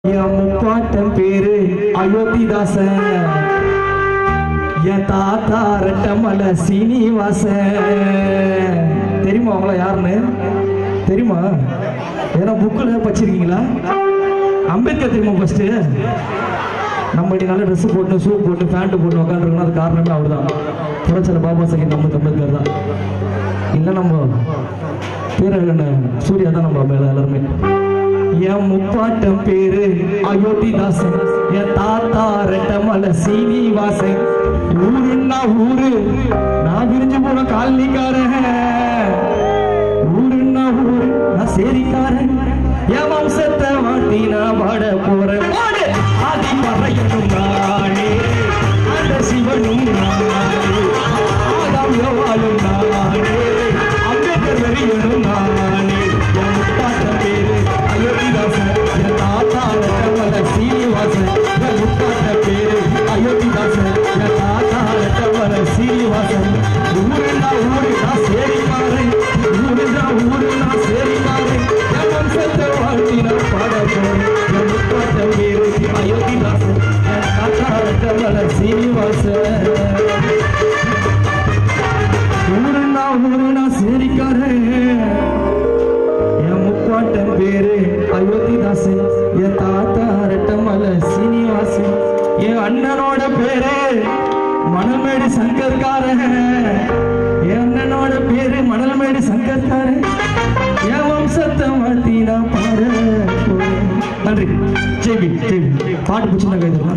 என் முப்பாட்டம் பேரு அயோத்திதாசன் என் தாத்தா ரெட்டமல சீனிவாசன் தெரியுமா அவங்கள யாருன்னு தெரியுமா ஏன்னா புக்கில் படிச்சிருக்கீங்களா அம்பேத்கர் தெரியுமா ஃபர்ஸ்ட் நம்ம இப்படி நல்ல ட்ரெஸ் போட்டு ஷூ போட்டு பேண்ட் போட்டு உட்காந்துருக்கோம் அது காரணமே அவர் தான் புரட்சல பாபா சாஹிப் நம்ம அம்பேத்கர் தான் இல்லை நம்ம பேர் என்ன சூர்யா தான் நம்ம மேல எல்லாருமே என் முப்பாட்டம் பேரு அயோத்திதாசன் என் தாத்தா ரெட்டமல சீனிவாசன் ஊருன்னா ஊரு நான் விரிஞ்சு போன காலனிக்காரன் ஊருன்னா ஊரு நான் சேரிக்காரன் என் வம்சத்தை மாட்டி நான் பாட போறேன் பாடு ஆதி பறையனும் நானே அந்த சிவனும் நானே ஆதாம் யோவாலும் நானே அம்பேத்கர் வெறியனும் நானே என் முப்பாட்டம் பேரு அயோத்திதாசன் என் தாத்தா ரெட்டமல சீனிவாசன் என் முப்பாட்டம் பேரு அயோத்திதாசன் என் தாத்தா ரெட்டமல சீனிவாசன் ஊருன்னா ஊரு நான் சேரிக்காரன் ஊருன்னா ஊரு நான் சேரிக்காரன் என் வம்சத்தை வாழ்த்தி நான் பாட போறேன் என் முப்பாட்டம் பேரு அயோத்திதாசன் என் தாத்தா ரெட்டமல சீனிவாசன் ஊருன்னா ஊருனா சேரிக்காரன் என் முப்பாட்டன் பேரு அயோத்திதாசன் என் தாத்தா ரெட்டமல சீனிவாசன் என் அண்ணனோட பேரு மணல்மேடு சங்கர்காரன் என் அண்ணனோட பேரு மணல்மேடு சங்கர்காரன் என் வம்சத்தை மாத்தி நான் பாட போறேன். நன்றி ஜெய்பி ஜெய்பி பாட்டு பிடிச்சிருந்தா கைது